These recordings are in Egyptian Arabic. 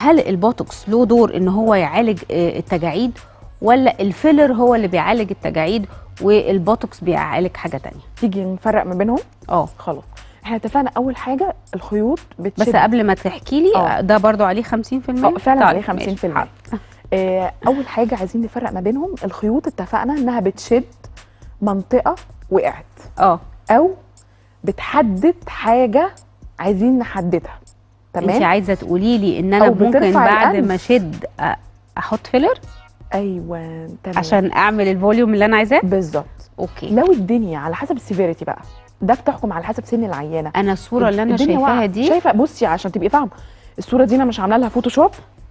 هل البوتوكس له دور ان هو يعالج آه، التجاعيد ولا الفيلر هو اللي بيعالج التجاعيد والبوتوكس بيعالج حاجه تانية تيجي نفرق ما بينهم اه خلاص احنا اتفقنا اول حاجه الخيوط بتشد بس قبل ما تحكي لي آه. ده برضو عليه 50% اه فعلا طيب، عليه ماشي. 50% آه اول حاجه عايزين نفرق ما بينهم الخيوط اتفقنا انها بتشد منطقه وقعت اه او بتحدد حاجه عايزين نحددها انت تمام عايزه تقولي لي ان انا أو ممكن بترفع بعد الأنف. ما اشد أ- احط فيلر ايوه تمام عشان اعمل الفوليوم اللي انا عايزاه بالظبط اوكي لو الدنيا على حسب السيفيريتي بقى ده بتحكم على حسب سن العيانه انا الصوره اللي انا الدنيا شايفاها واقعة. دي شايفه بصي عشان تبقي فاهمه الصوره دي انا مش عامله لها فوتوشوب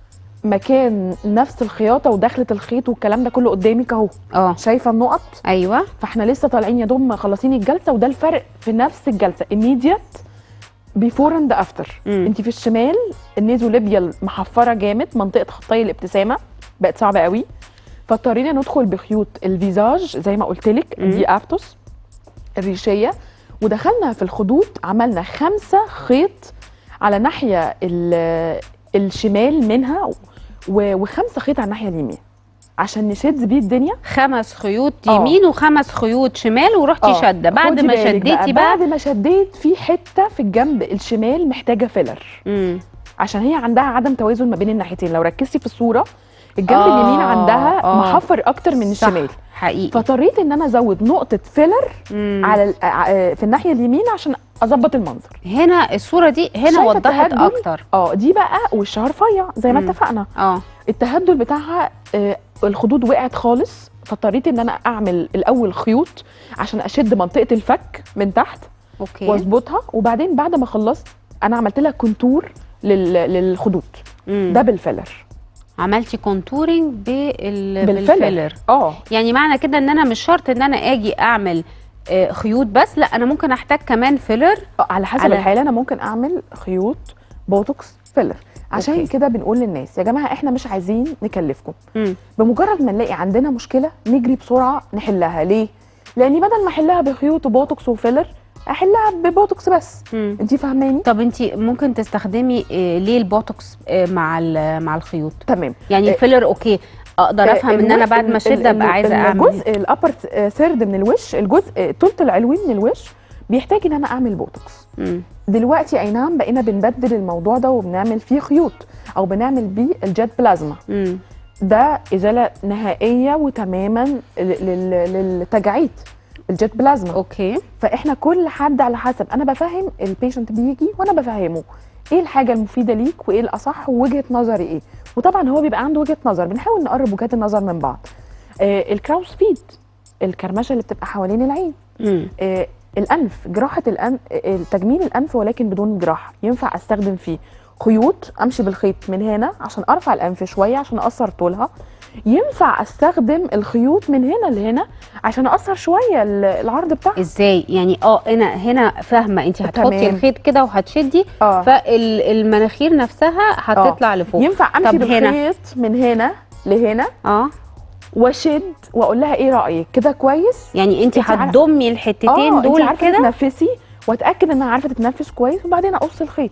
مكان نفس الخياطه ودخله الخيط والكلام ده كله قدامك اهو اه شايفه النقط ايوه فاحنا لسه طالعين يا دوب مخلصين الجلسه وده الفرق في نفس الجلسه immediate بيفور اند افتر مم. انت في الشمال النيزوليبيال محفره جامد منطقه خطي الابتسامه بقت صعبه قوي فاضطرينا ندخل بخيوط الفيزاج زي ما قلت لك مم. دي افتوس الريشيه ودخلنا في الخدود عملنا خمسه خيط على ناحيه ال- الشمال منها و- وخمسه خيط على الناحيه اليمين عشان نشد بيه الدنيا خمس خيوط آه. يمين وخمس خيوط شمال ورحتي آه، شاده بعد خدي ما بالك شديتي بقى, بعد ما شديت في حته في الجنب الشمال محتاجه فيلر مم. عشان هي عندها عدم توازن ما بين الناحيتين لو ركزتي في الصوره الجنب آه، اليمين عندها آه. محفر اكتر من صح الشمال حقيقي فاضطريت ان انا ازود نقطه فيلر مم. على ال- ع- في الناحيه اليمين عشان اظبط المنظر هنا الصوره دي هنا شايفة وضحت التهدل؟ اكتر اه دي بقى وشها رفيع زي ما مم. اتفقنا اه التهدل بتاعها آه، الخدود وقعت خالص فاضطريت ان انا اعمل الاول خيوط عشان اشد منطقه الفك من تحت اوكي واظبطها وبعدين بعد ما خلصت انا عملت لها كونتور لل... للخدود مم. ده بالفيلر عملتي كونتورنج بال... بالفيلر. بالفيلر اه يعني معنى كده ان انا مش شرط ان انا اجي اعمل آه، خيوط بس لا انا ممكن احتاج كمان فيلر آه، على حسب على- الحاله انا ممكن اعمل خيوط بوتوكس فيلر عشان أوكي. كده بنقول للناس يا جماعه احنا مش عايزين نكلفكم مم. بمجرد ما نلاقي عندنا مشكله نجري بسرعه نحلها ليه لاني بدل ما احلها بخيوط وبوتوكس وفيلر احلها ببوتوكس بس مم. انت فاهماني طب انت ممكن تستخدمي آه، ليه البوتوكس آه، مع ال- مع الخيوط تمام يعني آه، الفيلر اوكي اقدر افهم ان انا الوش- بعد ما ال- اشد ال- ابقى عايزه اعمل الجزء الابر ثيرد من الوش الجزء الثلث العلوي من الوش بيحتاج ان انا اعمل بوتوكس مم. دلوقتي اي نعم بقينا بنبدل الموضوع ده وبنعمل فيه خيوط او بنعمل بيه الجيت بلازما مم. ده ازاله نهائيه وتماما ل- لل- للتجاعيد الجيت بلازما اوكي فاحنا كل حد على حسب انا بفهم البيشنت بيجي وانا بفهمه ايه الحاجه المفيده ليك وايه الاصح ووجهه نظري ايه وطبعا هو بيبقى عنده وجهه نظر بنحاول نقرب وجهات النظر من بعض آه الكراوس فيد الكرمشه اللي بتبقى حوالين العين مم. آه الانف جراحه الانف آه، تجميل الانف ولكن بدون جراحه ينفع استخدم فيه خيوط امشي بالخيط من هنا عشان ارفع الانف شويه عشان اقصر طولها ينفع استخدم الخيوط من هنا لهنا عشان اقصر شويه ال- العرض بتاعها ازاي يعني اه انا هنا فاهمه انت هتحطي تمام. الخيط كده وهتشدي اه فالمناخير نفسها هتطلع لفوق ينفع امشي طب هنا؟ بالخيط من هنا لهنا اه واشد واقول لها ايه رايك كده كويس يعني انت انت عارفة- هتضمي الحتتين اه دول انت عارفه كده تتنفسي واتاكد انها عارفه تتنفس كويس وبعدين اقص الخيط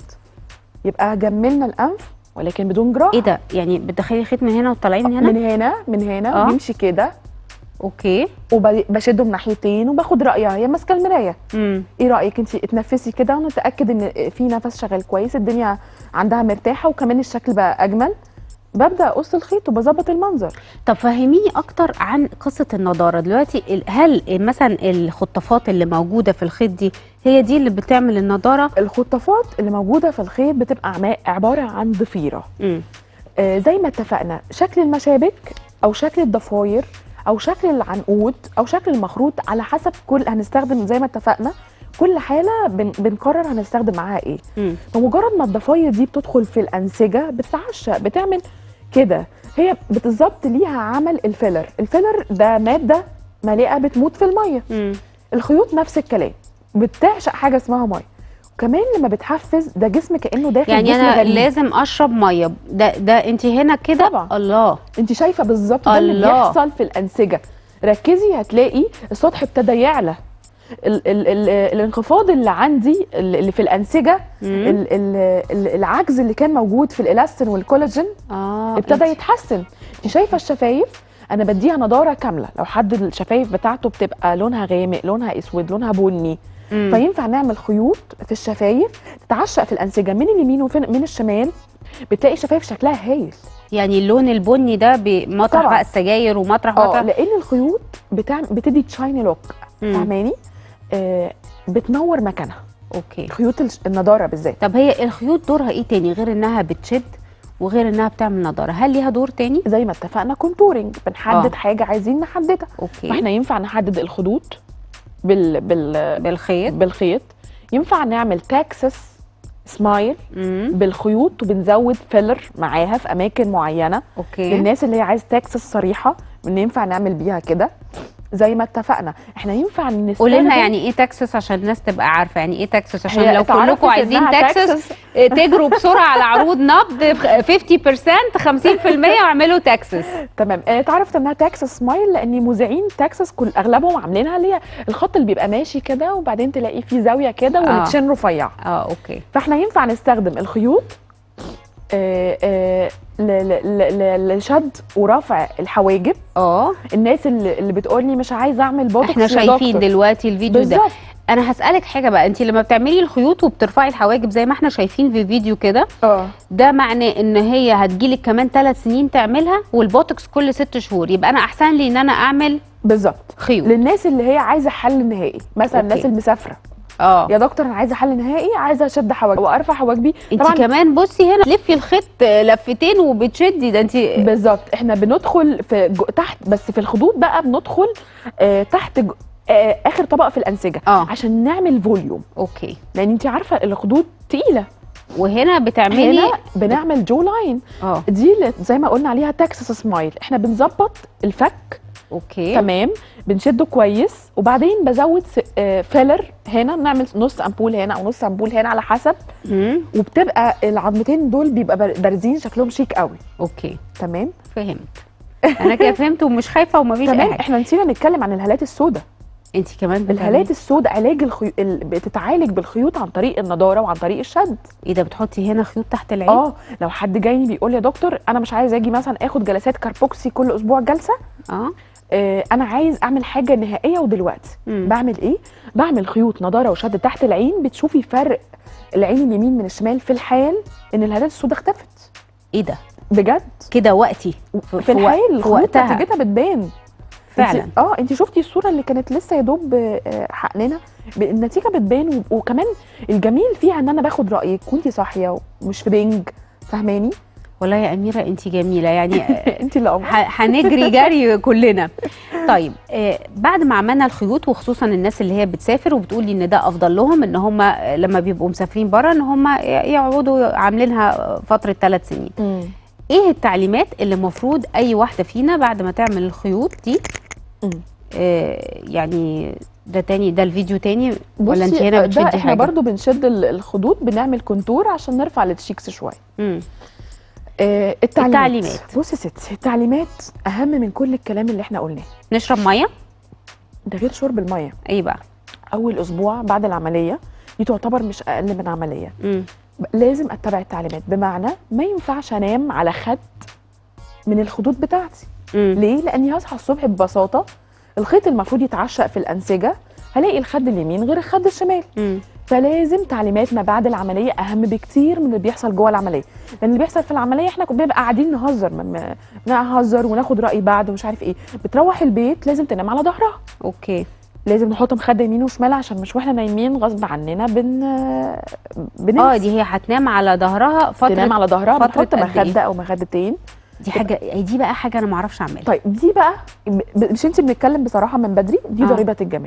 يبقى جملنا الانف ولكن بدون جراحه ايه ده يعني بتدخلي خيط من هنا وتطلعيه من هنا من هنا من هنا اه. ويمشي كده اوكي وبشده من ناحيتين وباخد رايها هي ماسكه المرايه امم ايه رايك انت اتنفسي كده ونتاكد ان في نفس شغال كويس الدنيا عندها مرتاحه وكمان الشكل بقى اجمل ببدا اقص الخيط وبظبط المنظر طب فهميني اكتر عن قصه النضاره دلوقتي ال- هل مثلا الخطافات اللي موجوده في الخيط دي هي دي اللي بتعمل النضاره الخطافات اللي موجوده في الخيط بتبقى عما- عباره عن ضفيره امم آه زي ما اتفقنا شكل المشابك او شكل الضفاير او شكل العنقود او شكل المخروط على حسب كل هنستخدم زي ما اتفقنا كل حاله بن بنقرر هنستخدم معاها ايه امم فمجرد ما الضفاير دي بتدخل في الانسجه بتتعشق بتعمل كده هي بالظبط ليها عمل الفيلر الفيلر ده ماده مليئه بتموت في الميه امم الخيوط نفس الكلام بتعشق حاجه اسمها ميه وكمان لما بتحفز ده جسم كانه داخل يعني جسم انا غريب. لازم اشرب ميه ده ده انت هنا كده طبعا. الله انت شايفه بالظبط ده اللي الله. بيحصل في الانسجه ركزي هتلاقي السطح ابتدى يعلى ال ال ال الانخفاض اللي عندي اللي في الانسجه مم. ال ال ال العجز اللي كان موجود في الالاستين والكولاجين اه ابتدى انت- يتحسن انت شايفه الشفايف انا بديها نضاره كامله لو حد الشفايف بتاعته بتبقى لونها غامق لونها اسود لونها بني مم. فينفع نعمل خيوط في الشفايف تتعشق في الانسجه من اليمين ومن الشمال بتلاقي الشفايف شكلها هايل يعني اللون البني ده بمطرح طبعاً. بقى السجاير ومطرح اه مطرح لان الخيوط بتعمل بتدي تشايني لوك مم. فاهماني آه بتنور مكانها اوكي خيوط الش- النضاره بالذات طب هي الخيوط دورها ايه تاني غير انها بتشد وغير انها بتعمل نضاره هل ليها دور تاني زي ما اتفقنا كونتورنج بنحدد آه. حاجه عايزين نحددها اوكي فاحنا ينفع نحدد الخدود بال بال بالخيط بالخيط ينفع نعمل تاكسس سمايل مم. بالخيوط وبنزود فيلر معاها في اماكن معينه اوكي للناس اللي هي عايز تاكسس صريحه ان ينفع نعمل بيها كده زي ما اتفقنا احنا ينفع نستخدم قولي لنا يعني ايه تاكسس عشان الناس تبقى عارفه يعني ايه تاكسس عشان هي لو اتعرفت كلكم عايزين إنها تاكسس اه، تجروا بسرعه على عروض نقد 50% 50% واعملوا تاكسس تمام اه، اتعرفت انها تاكسس سمايل لان مذيعين تاكسس كل اغلبهم عاملينها اللي هي الخط اللي بيبقى ماشي كده وبعدين تلاقيه فيه زاويه كده اه. والتشين رفيع اه اوكي فاحنا ينفع نستخدم الخيوط آه، آه، ل- ل- ل- لشد ورفع الحواجب اه الناس اللي, اللي بتقولي مش عايزه اعمل بوتوكس احنا يا شايفين دكتور. دلوقتي الفيديو ده بالظبط انا هسالك حاجه بقى انت لما بتعملي الخيوط وبترفعي الحواجب زي ما احنا شايفين في فيديو كده اه ده معناه ان هي هتجيلك كمان ثلاث سنين تعملها والبوتوكس كل ست شهور يبقى انا احسن لي ان انا اعمل بالظبط خيوط للناس اللي هي عايزه حل نهائي مثلا أوكي. الناس المسافره اه يا دكتور انا عايزه حل نهائي عايزه اشد حواجبي وارفع حواجبي انت كمان بصي هنا لفي الخيط لفتين وبتشدي ده انت بالظبط احنا بندخل في جو تحت بس في الخدود بقى بندخل آه تحت جو آه اخر طبقه في الانسجه اه عشان نعمل فوليوم اوكي لان انت عارفه الخدود تقيله وهنا بتعملي هنا بنعمل جو لاين اه دي اللي زي ما قلنا عليها تكساس سمايل احنا بنظبط الفك اوكي تمام بنشده كويس وبعدين بزود س- آه، فيلر هنا بنعمل نص امبول هنا او نص امبول هنا على حسب مم. وبتبقى العظمتين دول بيبقى بار- بارزين شكلهم شيك قوي اوكي تمام فهمت انا كده فهمت ومش خايفه ومفيش اي تمام حاجه احنا نسينا نتكلم عن الهالات السوداء انت كمان بتعملي- الهالات السوداء علاج الخيو... ال... بتتعالج بالخيوط عن طريق النضاره وعن طريق الشد ايه ده بتحطي هنا خيوط تحت العين اه لو حد جاي بيقول لي يا دكتور انا مش عايز اجي مثلا اخد جلسات كاربوكسي كل اسبوع جلسه اه آه انا عايز اعمل حاجه نهائيه ودلوقتي مم. بعمل ايه بعمل خيوط نضاره وشد تحت العين بتشوفي فرق العين اليمين من الشمال في الحال ان الهالات السوداء اختفت ايه ده بجد كده وقتي في, وق- الحال في الخيوط وقتها نتيجتها بتبان فعلا انت اه انت شفتي الصوره اللي كانت لسه يا دوب آه، حقننا ب- النتيجه بتبان و- وكمان الجميل فيها ان انا باخد رايك وانت صاحيه ومش في بنج فاهماني والله يا اميره انت جميله يعني انت اللي أمر. ح- هنجري جري كلنا طيب آه بعد ما عملنا الخيوط وخصوصا الناس اللي هي بتسافر وبتقولي ان ده افضل لهم ان هم لما بيبقوا مسافرين بره ان هم يقعدوا عاملينها فتره ثلاث سنين مم. ايه التعليمات اللي المفروض اي واحده فينا بعد ما تعمل الخيوط دي مم. آه يعني ده تاني ده الفيديو تاني ولا انت بصي، هنا ده بتشدي احنا حاجه برضو بنشد ال- الخدود بنعمل كونتور عشان نرفع التشيكس شويه مم. آه التعليمات التعليمات. بصي يا ستي التعليمات اهم من كل الكلام اللي احنا قلناه نشرب ميه ده غير شرب الميه ايه بقى اول اسبوع بعد العمليه دي تعتبر مش اقل من عمليه مم. لازم اتبع التعليمات بمعنى ما ينفعش انام على خد من الخدود بتاعتي مم. ليه لاني هصحى الصبح ببساطه الخيط المفروض يتعشق في الانسجه هلاقي الخد اليمين غير الخد الشمال مم. فلازم تعليمات ما بعد العمليه اهم بكتير من اللي بيحصل جوه العمليه لان اللي بيحصل في العمليه احنا كنا بنبقى قاعدين نهزر م- م- نهزر وناخد راي بعض ومش عارف ايه بتروح البيت لازم تنام على ظهرها اوكي لازم نحط مخده يمين وشمال عشان مش واحنا نايمين غصب عننا بن بننسى اه دي هي هتنام على ظهرها فتره تنام على ظهرها فترة بتحط قد إيه؟ مخده او مخدتين دي حاجه دي بقى حاجه انا ما اعرفش اعملها طيب دي بقى ب- مش انت بنتكلم بصراحه من بدري دي آه. ضريبه الجمال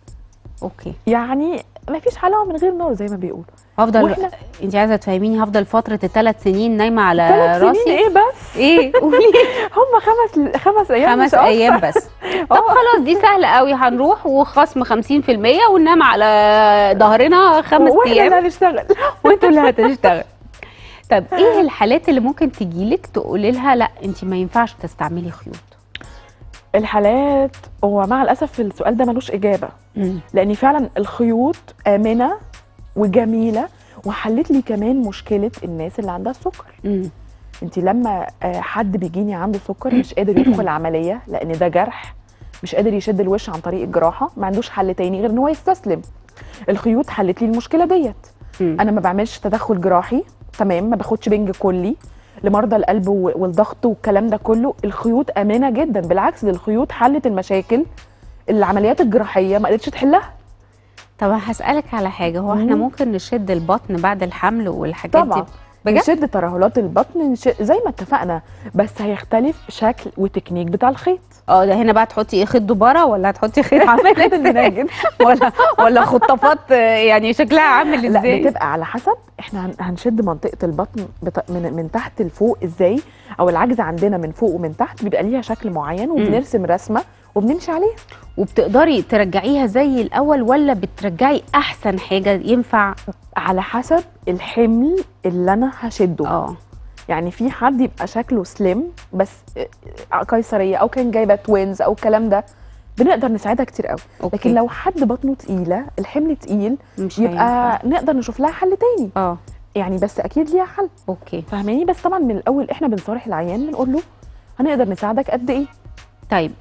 اوكي يعني ما فيش حلاوه من غير نار زي ما بيقولوا هفضل وإحنا- انت عايزه تفهميني هفضل فتره الثلاث سنين نايمه على ثلاث راسي سنين ايه بس ايه قولي هم خمس خمس ايام خمس مش أكتر. ايام بس طب اه خلاص دي سهله قوي هنروح وخصم 50% وننام على ظهرنا خمس واحنا اللي ايام هنشتغل وانتوا اللي هتشتغل طب ايه الحالات اللي ممكن تجيلك تقولي لها لا انت ما ينفعش تستعملي خيوط الحالات هو مع الاسف السؤال ده ملوش اجابه مم. لان فعلا الخيوط امنه وجميله وحلت لي كمان مشكله الناس اللي عندها السكر مم. انت لما آه، حد بيجيني عنده سكر مش قادر يدخل عمليه لان ده جرح مش قادر يشد الوش عن طريق الجراحه ما عندوش حل تاني غير ان هو يستسلم الخيوط حلت لي المشكله ديت مم. انا ما بعملش تدخل جراحي تمام ما باخدش بنج كلي لمرضى القلب و- والضغط والكلام ده كله الخيوط امنه جدا بالعكس دي الخيوط حلت المشاكل اللي العمليات الجراحيه ما قدرتش تحلها طب هسألك على حاجة هو احنا مم. ممكن نشد البطن بعد الحمل والحاجات طبعا دي بجد؟ نشد ترهلات البطن نش... زي ما اتفقنا بس هيختلف شكل وتكنيك بتاع الخيط اه ده هنا بقى تحطي ايه خيط دبارة ولا هتحطي خيط عامل خيط ازاي المنجد ولا ولا خطافات آه، يعني شكلها عامل لا ازاي بتبقى على حسب احنا هن- هنشد منطقه البطن بط... من من تحت لفوق ازاي او العجز عندنا من فوق ومن تحت بيبقى ليها شكل معين وبنرسم رسمه وبنمشي عليها وبتقدري ترجعيها زي الاول ولا بترجعي احسن حاجة ينفع على حسب الحمل اللي انا هشده اه يعني في حد يبقى شكله سليم بس آه، قيصريه او كان جايبه توينز او الكلام ده بنقدر نساعدها كتير قوي اوكي لكن لو حد بطنه تقيله الحمل تقيل مش هينفع. يبقى نقدر نشوف لها حل تاني اه يعني بس اكيد ليها حل اوكي فاهماني بس طبعا من الاول احنا بنصارح العيان بنقول له هنقدر نساعدك قد ايه طيب